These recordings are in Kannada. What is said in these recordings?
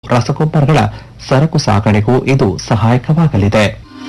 ರಸಗೊಬ್ಬರಗಳ ಸರಕು ಸಾಗಣೆಗೂ ಇದು ಸಹಾಯಕವಾಗಲಿದೆ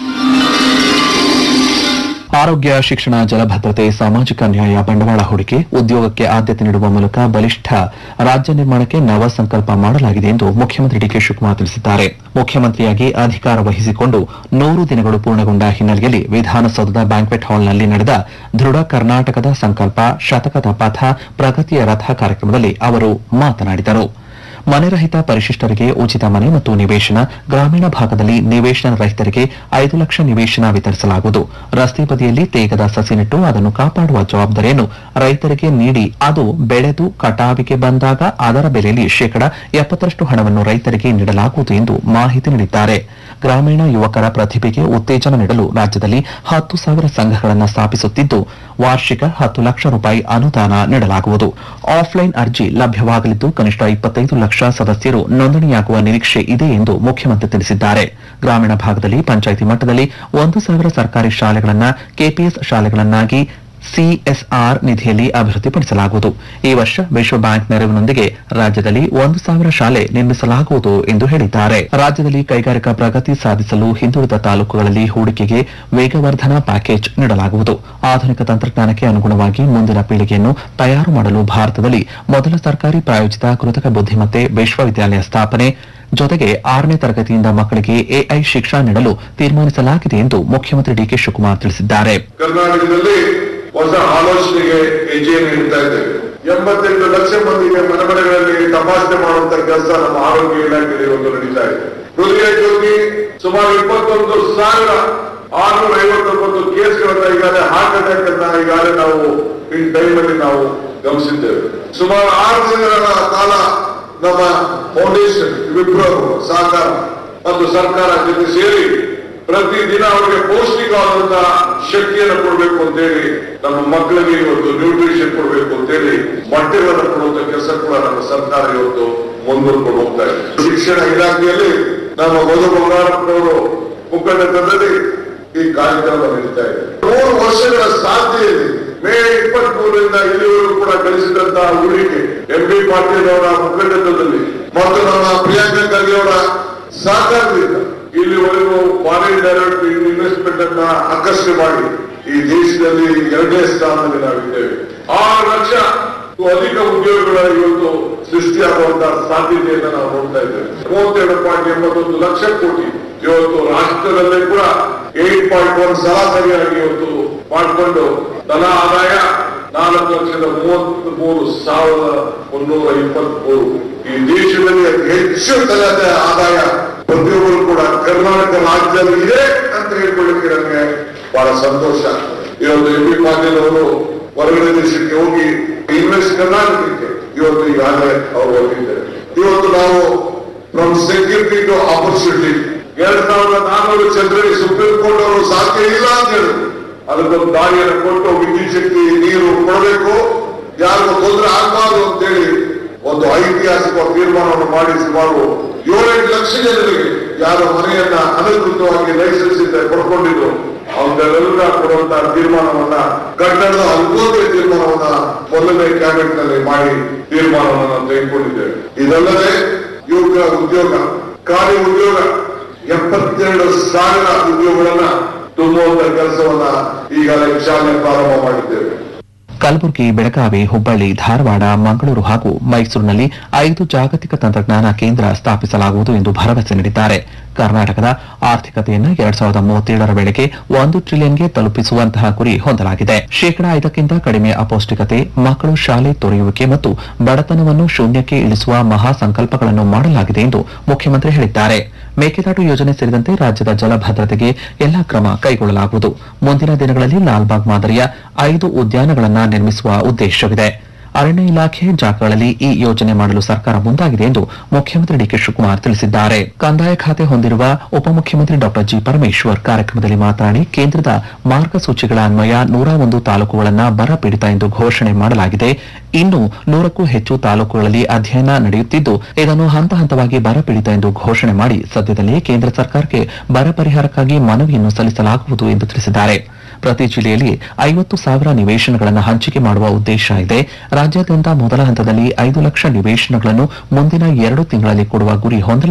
ಆರೋಗ್ಯ ಶಿಕ್ಷಣ ಜಲಭದ್ರತೆ ಸಾಮಾಜಿಕ ನ್ಯಾಯ ಬಂಡವಾಳ ಹೂಡಿಕೆ ಉದ್ಯೋಗಕ್ಕೆ ಆದ್ಯತೆ ನೀಡುವ ಮೂಲಕ ಬಲಿಷ್ಠ ರಾಜ್ಯ ನಿರ್ಮಾಣಕ್ಕೆ ನವ ಸಂಕಲ್ಪ ಮಾಡಲಾಗಿದೆ ಎಂದು ಮುಖ್ಯಮಂತ್ರಿ ಡಿಕೆ ಶಿವಕುಮಾರ್ ತಿಳಿಸಿದ್ದಾರೆ ಮುಖ್ಯಮಂತ್ರಿಯಾಗಿ ಅಧಿಕಾರ ವಹಿಸಿಕೊಂಡು ನೂರು ದಿನಗಳು ಪೂರ್ಣಗೊಂಡ ಹಿನ್ನೆಲೆಯಲ್ಲಿ ವಿಧಾನಸೌಧದ ಬ್ಯಾಂಕ್ವೆಟ್ ಹಾಲ್ನಲ್ಲಿ ನಡೆದ ದೃಢ ಕರ್ನಾಟಕದ ಸಂಕಲ್ಪ ಶತಕದ ಪಥ ಪ್ರಗತಿಯ ರಥ ಕಾರ್ಯಕ್ರಮದಲ್ಲಿ ಅವರು ಮಾತನಾಡಿದರು ಮನೆರಹಿತ ಪರಿಶಿಷ್ಟರಿಗೆ ಉಚಿತ ಮನೆ ಮತ್ತು ನಿವೇಶನ ಗ್ರಾಮೀಣ ಭಾಗದಲ್ಲಿ ನಿವೇಶನ ರಹಿತರಿಗೆ ಐದು ಲಕ್ಷ ನಿವೇಶನ ವಿತರಿಸಲಾಗುವುದು ರಸ್ತೆ ಬದಿಯಲ್ಲಿ ತೇಗದ ಸಸಿ ನೆಟ್ಟು ಅದನ್ನು ಕಾಪಾಡುವ ಜವಾಬ್ದಾರಿಯನ್ನು ರೈತರಿಗೆ ನೀಡಿ ಅದು ಬೆಳೆದು ಕಟಾವಿಗೆ ಬಂದಾಗ ಅದರ ಬೆಲೆಯಲ್ಲಿ ಶೇಕಡ ಎಪ್ಪತ್ತರಷ್ಟು ಹಣವನ್ನು ರೈತರಿಗೆ ನೀಡಲಾಗುವುದು ಎಂದು ಮಾಹಿತಿ ನೀಡಿದ್ದಾರೆ ಗ್ರಾಮೀಣ ಯುವಕರ ಪ್ರತಿಭೆಗೆ ಉತ್ತೇಜನ ನೀಡಲು ರಾಜ್ಯದಲ್ಲಿ ಹತ್ತು ಸಾವಿರ ಸಂಘಗಳನ್ನು ಸ್ಥಾಪಿಸುತ್ತಿದ್ದು ವಾರ್ಷಿಕ ಹತ್ತು ಲಕ್ಷ ರೂಪಾಯಿ ಅನುದಾನ ನೀಡಲಾಗುವುದು ಆಫ್ಲೈನ್ ಅರ್ಜಿ ಲಭ್ಯವಾಗಲಿದ್ದು ಕನಿಷ್ಠ ಇಪ್ಪತ್ತೈದು ಲಕ್ಷ ಸದಸ್ಯರು ನೋಂದಣಿಯಾಗುವ ನಿರೀಕ್ಷೆ ಇದೆ ಎಂದು ಮುಖ್ಯಮಂತ್ರಿ ತಿಳಿಸಿದ್ದಾರೆ ಗ್ರಾಮೀಣ ಭಾಗದಲ್ಲಿ ಪಂಚಾಯಿತಿ ಮಟ್ಟದಲ್ಲಿ ಒಂದು ಸಾವಿರ ಸರ್ಕಾರಿ ಶಾಲೆಗಳನ್ನ ಕೆಪಿಎಸ್ ಶಾಲೆಗಳನ್ನಾಗಿ ಸಿಎಸ್ಆರ್ ನಿಧಿಯಲ್ಲಿ ಅಭಿವೃದ್ಧಿಪಡಿಸಲಾಗುವುದು ಈ ವರ್ಷ ವಿಶ್ವ ಬ್ಯಾಂಕ್ ನೆರವಿನೊಂದಿಗೆ ರಾಜ್ಯದಲ್ಲಿ ಒಂದು ಸಾವಿರ ಶಾಲೆ ನಿರ್ಮಿಸಲಾಗುವುದು ಎಂದು ಹೇಳಿದ್ದಾರೆ ರಾಜ್ಯದಲ್ಲಿ ಕೈಗಾರಿಕಾ ಪ್ರಗತಿ ಸಾಧಿಸಲು ಹಿಂದುಳಿದ ತಾಲೂಕುಗಳಲ್ಲಿ ಹೂಡಿಕೆಗೆ ವೇಗವರ್ಧನಾ ಪ್ಯಾಕೇಜ್ ನೀಡಲಾಗುವುದು ಆಧುನಿಕ ತಂತ್ರಜ್ಞಾನಕ್ಕೆ ಅನುಗುಣವಾಗಿ ಮುಂದಿನ ಪೀಳಿಗೆಯನ್ನು ತಯಾರು ಮಾಡಲು ಭಾರತದಲ್ಲಿ ಮೊದಲ ಸರ್ಕಾರಿ ಪ್ರಾಯೋಜಿತ ಕೃತಕ ಬುದ್ಧಿಮತ್ತೆ ವಿಶ್ವವಿದ್ಯಾಲಯ ಸ್ಥಾಪನೆ ಜೊತೆಗೆ ಆರನೇ ತರಗತಿಯಿಂದ ಮಕ್ಕಳಿಗೆ ಎಐ ಶಿಕ್ಷಣ ನೀಡಲು ತೀರ್ಮಾನಿಸಲಾಗಿದೆ ಎಂದು ಮುಖ್ಯಮಂತ್ರಿ ಡಿಕೆ ಶಿವಕುಮಾರ್ ತಿಳಿಸಿದ್ದಾರೆ ಕರ್ನಾಟಕದಲ್ಲಿ ಹೊಸ ಆಲೋಚನೆಗೆ ಹೆಜ್ಜೆಯನ್ನು ಇಡ್ತಾ ಇದ್ದೇವೆ ಎಂಬತ್ತೆಂಟು ಲಕ್ಷ ಮಂದಿಗೆ ಮನೆ ಮನೆಗಳಲ್ಲಿ ತಪಾಸಣೆ ಮಾಡುವಂತ ಕೆಲಸ ನಮ್ಮ ಆರೋಗ್ಯ ಇಲಾಖೆಯಲ್ಲಿ ಒಂದು ನಡೀತಾ ಇದೆ ಹೃದಯ ಜ್ಯೋತಿ ಸುಮಾರು ಇಪ್ಪತ್ತೊಂದು ಸಾವಿರ ಆರುನೂರ ಐವತ್ತೊಂಬತ್ತು ಕೇಸ್ಗಳನ್ನ ಈಗಾಗಲೇ ಹಾರ್ಟ್ ಅಟ್ಯಾಕ್ ಅನ್ನ ಈಗಾಗಲೇ ನಾವು ಈ ಟೈಮ್ ಅಲ್ಲಿ ನಾವು ಗಮನಿಸಿದ್ದೇವೆ ಸುಮಾರು ಆರು ದಿನಗಳ ಕಾಲ ನಮ್ಮ ಫೌಂಡೇಶನ್ ವಿಪ್ರೋ ಸಹಕಾರ ಮತ್ತು ಸರ್ಕಾರ ಜೊತೆ ಸೇರಿ ಪ್ರತಿದಿನ ಅವರಿಗೆ ಪೌಷ್ಟಿಕವಾದಂತಹ ಶಕ್ತಿಯನ್ನು ಕೊಡಬೇಕು ಅಂತೇಳಿ ನಮ್ಮ ಮಕ್ಕಳಿಗೆ ಇವತ್ತು ನ್ಯೂಟ್ರಿಷನ್ ಕೊಡಬೇಕು ಅಂತೇಳಿ ಮೊಟ್ಟೆಗಳನ್ನು ಕೊಡುವಂತ ಕೆಲಸ ಕೂಡ ನಮ್ಮ ಸರ್ಕಾರ ಇವತ್ತು ಮುಂದುವರ್ಕೊಂಡು ಹೋಗ್ತಾ ಇದೆ ಶಿಕ್ಷಣ ಇಲಾಖೆಯಲ್ಲಿ ನಮ್ಮ ಮಧು ಬಂಗಾರಪ್ಪನವರು ಮುಖಂಡತ್ವದಲ್ಲಿ ಈ ಕಾರ್ಯಕ್ರಮ ನಡೀತಾ ಇದೆ ಮೂರು ವರ್ಷಗಳ ಸಾಧ್ಯ ಇದೆ ಮೇ ಇಪ್ಪತ್ತ್ ಮೂರರಿಂದ ಇಲ್ಲಿವರೆಗೂ ಕೂಡ ಗಳಿಸಿದಂತಹ ಹೂಡಿಕೆ ಎಂ ಬಿ ಪಾಟೀಲ್ ಅವರ ಮುಖಂಡತ್ವದಲ್ಲಿ ಮತ್ತು ನಮ್ಮ ಪ್ರಿಯಾಂಕಾ ಖರ್ಗೆ ಅವರ ಸಹಕಾರದಿಂದ ಇಲ್ಲಿವರೆಗೂ ಫಾರಿನ್ ಡೈರೆಕ್ಟ್ ಇನ್ವೆಸ್ಟ್ಮೆಂಟ್ ಅನ್ನ ಆಕರ್ಷಣೆ ಮಾಡಿ ಈ ದೇಶದಲ್ಲಿ ಎರಡನೇ ಸ್ಥಾನದಲ್ಲಿ ನಾವಿದ್ದೇವೆ ಆರು ಲಕ್ಷ ಅಧಿಕ ಉದ್ಯೋಗಗಳ ಇವತ್ತು ಸೃಷ್ಟಿಯಾಗುವಂತಹ ಸಾಧ್ಯತೆಯನ್ನ ನಾವು ನೋಡ್ತಾ ಇದ್ದೇವೆ ಮೂವತ್ತೆರಡು ಪಾಯಿಂಟ್ ಎಂಬತ್ತೊಂದು ಲಕ್ಷ ಕೋಟಿ ಇವತ್ತು ರಾಷ್ಟ್ರದಲ್ಲೇ ಕೂಡ ಏಟ್ ಪಾಯಿಂಟ್ ಒನ್ ಸರಾಸರಿಯಾಗಿ ಇವತ್ತು ಮಾಡಿಕೊಂಡು ಧನ ಆದಾಯ ನಾಲ್ಕು ಲಕ್ಷದ ಮೂವತ್ತ್ ಮೂರು ಸಾವಿರದ ಮುನ್ನೂರ ಇಪ್ಪತ್ತ್ ಮೂರು ಈ ದೇಶದಲ್ಲಿ ಅತಿ ಹೆಚ್ಚು ತನದ ಆದಾಯ ಪ್ರತಿಯೊಬ್ಬರು ಕೂಡ ಕರ್ನಾಟಕ ರಾಜ್ಯದಲ್ಲಿ ಇದೆ ಅಂತ ಹೇಳ್ಕೊಳ್ಳಿಕ್ಕೆ ನನಗೆ ಬಹಳ ಸಂತೋಷ ಇವತ್ತು ಎಂ ಪಿ ಪಾಟೀಲ್ ಅವರು ಹೊರಗಡೆ ದೇಶಕ್ಕೆ ಹೋಗಿ ಇನ್ವೆಸ್ಟ್ ಕರ್ನಾಟಕಕ್ಕೆ ಇವತ್ತು ಈಗಾಗಲೇ ಅವರು ಹೋಗಿದ್ದಾರೆ ಇವತ್ತು ನಾವು ಫ್ರಮ್ ಸೆಕ್ಯೂರಿಟಿ ಟು ಆಪರ್ಚುನಿಟಿ ಎರಡ್ ಸಾವಿರದ ನಾನ್ನೂರು ಚಂದ್ರಗೆ ಸುಪ್ರೀಂ ಕೋರ್ಟ್ ಅವರು ಸಾಧ್ಯ ಇಲ್ಲ ಅಂತ ಹೇಳಿದ್ರು ಅದಕ್ಕೊಂದು ದಾರಿಯನ್ನು ಕೊಟ್ಟು ವಿದ್ಯುತ್ ಶಕ್ತಿ ನೀರು ಕೊಡಬೇಕು ಯಾರಿಗೂ ತೊಂದರೆ ಆಗಬಾರ್ದು ಅಂತೇಳಿ ಒಂದು ಐತಿಹಾಸಿಕ ತೀರ್ಮಾನವನ್ನು ಮಾಡಿ ಸುಮಾರು ಏಳೆಂಟು ಲಕ್ಷ ಜನರಿಗೆ ಯಾರು ಮನೆಯನ್ನ ಅನಧಿಕೃತವಾಗಿ ಲೈಸೆನ್ಸ್ ಇಂದ ಪಡ್ಕೊಂಡಿದ್ರು ಅವರೆಲ್ಲ ಕೊಡುವಂತಹ ತೀರ್ಮಾನವನ್ನ ಕಟ್ಟಡದ ಅನುಕೂಲ ತೀರ್ಮಾನವನ್ನ ಮೊದಲನೇ ಕ್ಯಾಬಿನೆಟ್ ನಲ್ಲಿ ಮಾಡಿ ತೀರ್ಮಾನವನ್ನು ನಾವು ತೆಗೆದುಕೊಂಡಿದ್ದೇವೆ ಇದಲ್ಲದೆ ಯುವಕ ಉದ್ಯೋಗ ಖಾಲಿ ಉದ್ಯೋಗ ಎಪ್ಪತ್ತೆರಡು ಸಾವಿರ ಉದ್ಯೋಗಗಳನ್ನ ತುಂಬುವಂತ ಕೆಲಸವನ್ನ ಈಗಾಗಲೇ ಚಾಲನೆ ಪ್ರಾರಂಭ ಮಾಡಿದ್ದೇವೆ ಕಲಬುರಗಿ ಬೆಳಗಾವಿ ಹುಬ್ಬಳ್ಳಿ ಧಾರವಾಡ ಮಂಗಳೂರು ಹಾಗೂ ಮೈಸೂರಿನಲ್ಲಿ ಐದು ಜಾಗತಿಕ ತಂತ್ರಜ್ಞಾನ ಕೇಂದ್ರ ಸ್ಥಾಪಿಸಲಾಗುವುದು ಎಂದು ಭರವಸೆ ನೀಡಿದ್ದಾರೆ ಕರ್ನಾಟಕದ ಆರ್ಥಿಕತೆಯನ್ನು ಎರಡ್ ಸಾವಿರದ ಮೂವತ್ತೇಳರ ವೇಳೆಗೆ ಒಂದು ಟ್ರಿಲಿಯನ್ಗೆ ತಲುಪಿಸುವಂತಹ ಗುರಿ ಹೊಂದಲಾಗಿದೆ ಶೇಕಡಾ ಐದಕ್ಕಿಂತ ಕಡಿಮೆ ಅಪೌಷ್ಟಿಕತೆ ಮಕ್ಕಳು ಶಾಲೆ ತೊರೆಯುವಿಕೆ ಮತ್ತು ಬಡತನವನ್ನು ಶೂನ್ಯಕ್ಕೆ ಇಳಿಸುವ ಮಹಾ ಸಂಕಲ್ಪಗಳನ್ನು ಮಾಡಲಾಗಿದೆ ಎಂದು ಮುಖ್ಯಮಂತ್ರಿ ಹೇಳಿದ್ದಾರೆ ಮೇಕೆದಾಟು ಯೋಜನೆ ಸೇರಿದಂತೆ ರಾಜ್ಯದ ಜಲ ಭದ್ರತೆಗೆ ಎಲ್ಲಾ ಕ್ರಮ ಕೈಗೊಳ್ಳಲಾಗುವುದು ಮುಂದಿನ ದಿನಗಳಲ್ಲಿ ಲಾಲ್ಬಾಗ್ ಮಾದರಿಯ ಐದು ಉದ್ಯಾನಗಳನ್ನು ನಿರ್ಮಿಸುವ ಉದ್ದೇಶವಿದೆ ಅರಣ್ಯ ಇಲಾಖೆ ಜಾಗಗಳಲ್ಲಿ ಈ ಯೋಜನೆ ಮಾಡಲು ಸರ್ಕಾರ ಮುಂದಾಗಿದೆ ಎಂದು ಮುಖ್ಯಮಂತ್ರಿ ಡಿಕೆ ಶಿವಕುಮಾರ್ ತಿಳಿಸಿದ್ದಾರೆ ಕಂದಾಯ ಖಾತೆ ಹೊಂದಿರುವ ಉಪಮುಖ್ಯಮಂತ್ರಿ ಡಾ ಜಿ ಪರಮೇಶ್ವರ್ ಕಾರ್ಯಕ್ರಮದಲ್ಲಿ ಮಾತನಾಡಿ ಕೇಂದ್ರದ ಮಾರ್ಗಸೂಚಿಗಳ ಅನ್ವಯ ನೂರ ಒಂದು ತಾಲೂಕುಗಳನ್ನು ಬರ ಪೀಡಿತ ಎಂದು ಘೋಷಣೆ ಮಾಡಲಾಗಿದೆ ಇನ್ನು ನೂರಕ್ಕೂ ಹೆಚ್ಚು ತಾಲೂಕುಗಳಲ್ಲಿ ಅಧ್ಯಯನ ನಡೆಯುತ್ತಿದ್ದು ಇದನ್ನು ಹಂತ ಹಂತವಾಗಿ ಬರ ಪೀಡಿತ ಎಂದು ಘೋಷಣೆ ಮಾಡಿ ಸದ್ಯದಲ್ಲೇ ಕೇಂದ್ರ ಸರ್ಕಾರಕ್ಕೆ ಬರ ಪರಿಹಾರಕ್ಕಾಗಿ ಮನವಿಯನ್ನು ಸಲ್ಲಿಸಲಾಗುವುದು ಎಂದು ತಿಳಿಸಿದ್ದಾರೆ ಪ್ರತಿ ಜಿಲ್ಲೆಯಲ್ಲಿ ಐವತ್ತು ಸಾವಿರ ನಿವೇಶನಗಳನ್ನು ಹಂಚಿಕೆ ಮಾಡುವ ಉದ್ದೇಶ ಇದೆ ರಾಜ್ಯಾದ್ಯಂತ ಮೊದಲ ಹಂತದಲ್ಲಿ ಐದು ಲಕ್ಷ ನಿವೇಶನಗಳನ್ನು ಮುಂದಿನ ಎರಡು ತಿಂಗಳಲ್ಲಿ ಕೊಡುವ ಗುರಿ ಹೊಂದಲಾಗಿದೆ